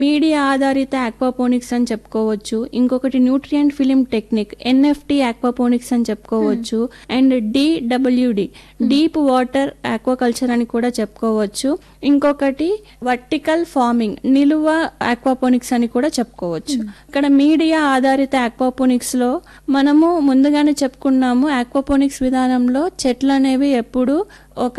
media ఆధారిత aquaponics అని చెప్పుకోవచ్చు ఇంకొకటి nutrient film technique NFT aquaponics అని చెప్పుకోవచ్చు and DWD deep water aquaculture అని కూడా చెప్పుకోవచ్చు ఇంకొకటి వర్టికల్ ఫార్మింగ్ నిలువ ఆక్వాపోనిక్స్ అని కూడా చెప్పుకోవచ్చు ఇక్కడ మీడియా ఆధారిత ఆక్వాపోనిక్స్ లో మనము ముందుగానే చెప్పుకున్నాము ఆక్వాపోనిక్స్ విధానంలో చెట్లు అనేవి ఎప్పుడు ఒక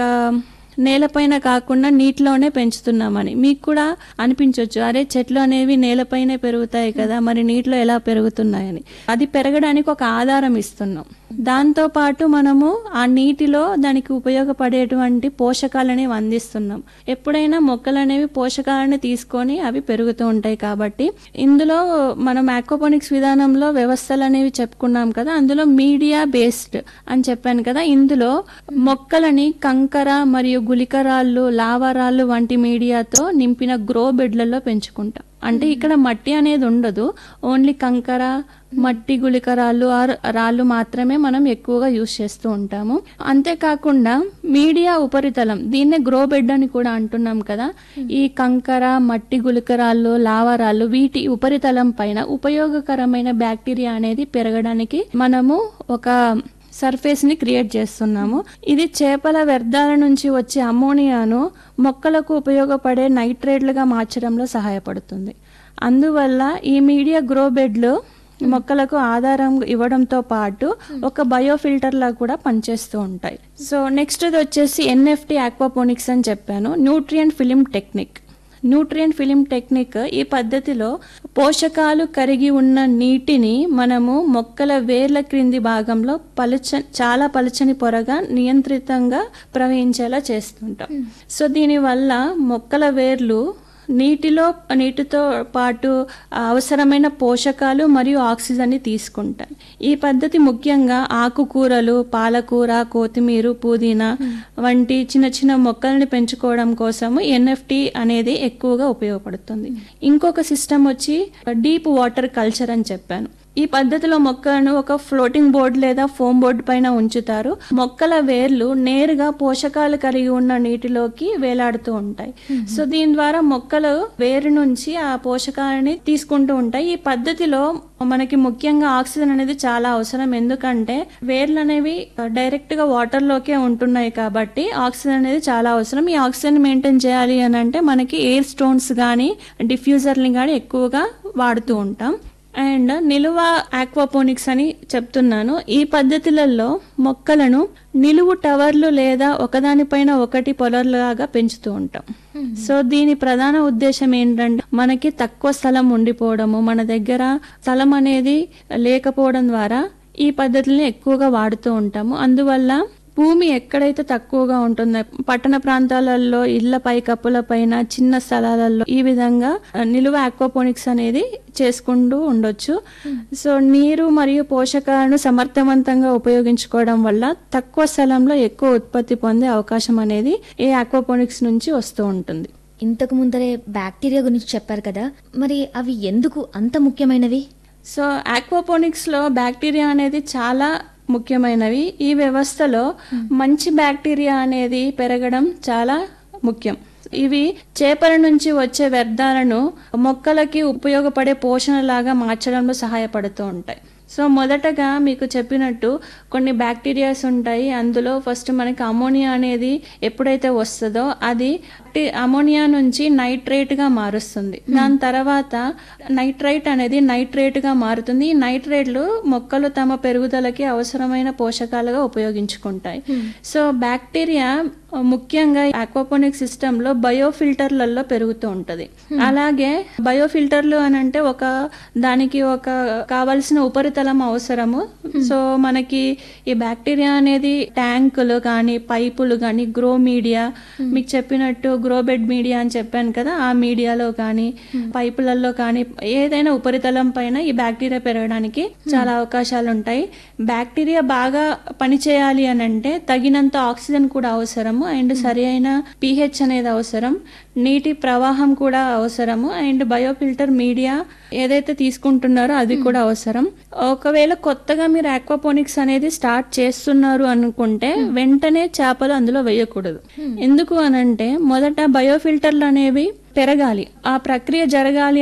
నేలపైన కాకుండా నీటిలోనే పెంచుతున్నామని మీకు కూడా అనిపించవచ్చు అరే చెట్లు అనేవి నేలపైనే పెరుగుతాయి కదా మరి నీటిలో ఎలా పెరుగుతున్నాయని అది పెరగడానికి ఒక ఆధారం ఇస్తున్నాం దాంతో పాటు మనము ఆ నీటిలో దానికి ఉపయోగపడేటువంటి పోషకాలని అందిస్తున్నాం ఎప్పుడైనా మొక్కలు అనేవి పోషకాలని తీసుకొని అవి పెరుగుతూ ఉంటాయి కాబట్టి ఇందులో మనం ఆక్వాపోనిక్స్ విధానంలో వ్యవస్థలు అనేవి చెప్పుకున్నాం కదా అందులో మీడియా బేస్డ్ అని చెప్పాను కదా ఇందులో మొక్కలని కంకర మరియు గుళికరాళ్ళు లావారాళ్ళు వంటి మీడియాతో నింపిన గ్రో బెడ్లలో పెంచుకుంటాం అంటే ఇక్కడ మట్టి అనేది ఉండదు ఓన్లీ కంకర మట్టి గుళికరాళ్ళు ఆర్ రాళ్ళు మాత్రమే మనం ఎక్కువగా యూస్ చేస్తూ ఉంటాము అంతేకాకుండా మీడియా ఉపరితలం దీన్నే గ్రో బెడ్ అని కూడా అంటున్నాం కదా ఈ కంకర మట్టి గుళికరాళ్ళు లావరాళ్ళు వీటి ఉపరితలం పైన ఉపయోగకరమైన బ్యాక్టీరియా అనేది పెరగడానికి మనము ఒక సర్ఫేస్ ని క్రియేట్ చేస్తున్నాము ఇది చేపల వ్యర్థాల నుంచి వచ్చే అమోనియాను మొక్కలకు ఉపయోగపడే నైట్రేట్లుగా మార్చడంలో సహాయపడుతుంది అందువల్ల ఈ మీడియా గ్రో బెడ్లు మొక్కలకు ఆధారం ఇవ్వడంతో పాటు ఒక బయో ఫిల్టర్ లా కూడా పనిచేస్తూ ఉంటాయి సో నెక్స్ట్ వచ్చేసి ఎన్ఎఫ్టి ఆక్వాపోనిక్స్ అని చెప్పాను nutrient film technique nutrient film technique ఈ పద్ధతిలో పోషకాలు కరిగి ఉన్న నీటిని మనము మొక్కల వేర్ల క్రింది భాగంలో పలుచ చాలా పలుచని పొరగా నియంత్రితంగా ప్రవహించేలా చేస్తుంటాం సో దీనివల్ల మొక్కల వేర్లు నీటిలో నీటితో పాటు అవసరమైన పోషకాలు మరియు ఆక్సిజన్ని తీసుకుంటాయి ఈ పద్ధతి ముఖ్యంగా ఆకుకూరలు పాలకూర కొత్తిమీర పుదీనా వంటి చిన్న చిన్న మొక్కల్ని పెంచుకోవడం కోసము ఎన్ఎఫ్టి అనేది ఎక్కువగా ఉపయోగపడుతుంది ఇంకొక సిస్టమ్ వచ్చి డీప్ వాటర్ కల్చర్ అని చెప్పాను ఈ పద్ధతిలో మొక్కలను ఒక ఫ్లోటింగ్ బోర్డ్ లేదా ఫోమ్ బోర్డు పైన ఉంచుతారు మొక్కల వేర్లు నేరుగా పోషకాలు కలిగి ఉన్న నీటిలోకి వేలాడుతూ ఉంటాయి సో దీని ద్వారా మొక్కలు వేరు నుంచి ఆ పోషకాలని తీసుకుంటూ ఉంటాయి ఈ పద్ధతిలో మనకి ముఖ్యంగా ఆక్సిజన్ అనేది చాలా అవసరం ఎందుకంటే వేర్లు అనేవి డైరెక్ట్ గా వాటర్ లోకే ఉంటున్నాయి కాబట్టి ఆక్సిజన్ అనేది చాలా అవసరం ఈ ఆక్సిజన్ మెయింటైన్ చేయాలి అని అంటే మనకి ఎయిర్ స్టోన్స్ కానీ డిఫ్యూజర్ని కానీ ఎక్కువగా వాడుతూ ఉంటాం అండ్ నిలువ ఆక్వాపోనిక్స్ అని చెప్తున్నాను ఈ పద్ధతులలో మొక్కలను నిలువు టవర్లు లేదా ఒకదానిపైన ఒకటి పొలర్లాగా పెంచుతూ ఉంటాం సో దీని ప్రధాన ఉద్దేశం ఏంటంటే మనకి తక్కువ స్థలం ఉండిపోవడము మన దగ్గర స్థలం అనేది లేకపోవడం ద్వారా ఈ పద్ధతుల్ని ఎక్కువగా వాడుతూ ఉంటాము అందువల్ల భూమి ఎక్కడైతే తక్కువగా ఉంటుందో పట్టణ ప్రాంతాలలో ఇళ్ల పై కప్పుల పైన చిన్న స్థలాలలో ఈ విధంగా నిలువ ఆక్వాపోనిక్స్ అనేది చేసుకుంటూ ఉండొచ్చు సో నీరు మరియు పోషకాలను సమర్థవంతంగా ఉపయోగించుకోవడం వల్ల తక్కువ స్థలంలో ఎక్కువ ఉత్పత్తి పొందే అవకాశం అనేది ఈ ఆక్వాపోనిక్స్ నుంచి వస్తూ ఉంటుంది ఇంతకు ముందరే బ్యాక్టీరియా గురించి చెప్పారు కదా మరి అవి ఎందుకు అంత ముఖ్యమైనవి సో ఆక్వాపోనిక్స్ లో బ్యాక్టీరియా అనేది చాలా ముఖ్యమైనవి ఈ వ్యవస్థలో మంచి బ్యాక్టీరియా అనేది పెరగడం చాలా ముఖ్యం ఇవి చేపల నుంచి వచ్చే వ్యర్థాలను మొక్కలకి ఉపయోగపడే పోషణలాగా మార్చడంలో సహాయపడుతూ ఉంటాయి సో మొదటగా మీకు చెప్పినట్టు కొన్ని బ్యాక్టీరియాస్ ఉంటాయి అందులో ఫస్ట్ మనకి అమోనియా అనేది ఎప్పుడైతే వస్తుందో అది అమోనియా నుంచి నైట్రేట్ గా మారుస్తుంది దాని తర్వాత నైట్రైట్ అనేది నైట్రేట్ గా మారుతుంది ఈ నైట్రేట్లు మొక్కలు తమ పెరుగుదలకి అవసరమైన పోషకాలుగా ఉపయోగించుకుంటాయి సో బ్యాక్టీరియా ముఖ్యంగా ఆక్వాపోనిక్ సిస్టమ్ లో బయో ఫిల్టర్లలో పెరుగుతూ ఉంటది అలాగే బయో ఫిల్టర్లు అని అంటే ఒక దానికి ఒక కావలసిన ఉపరితలం అవసరము సో మనకి ఈ బ్యాక్టీరియా అనేది ట్యాంకులు కానీ పైపులు కానీ గ్రో మీడియా మీకు చెప్పినట్టు గ్రో బెడ్ మీడియా అని చెప్పాను కదా ఆ మీడియాలో కానీ పైపులలో కానీ ఏదైనా ఉపరితలం పైన ఈ బ్యాక్టీరియా పెరగడానికి చాలా అవకాశాలు ఉంటాయి బ్యాక్టీరియా బాగా పనిచేయాలి అని అంటే తగినంత ఆక్సిజన్ కూడా అవసరము అండ్ సరి అయిన పిహెచ్ అనేది అవసరం నీటి ప్రవాహం కూడా అవసరము అండ్ బయోఫిల్టర్ మీడియా ఏదైతే తీసుకుంటున్నారో అది కూడా అవసరం ఒకవేళ కొత్తగా మీరు ఆక్వాపోనిక్స్ అనేది స్టార్ట్ చేస్తున్నారు అనుకుంటే వెంటనే చేపలు అందులో వేయకూడదు ఎందుకు అనంటే మొదట బయోఫిల్టర్లు అనేవి పెరగాలి ఆ ప్రక్రియ జరగాలి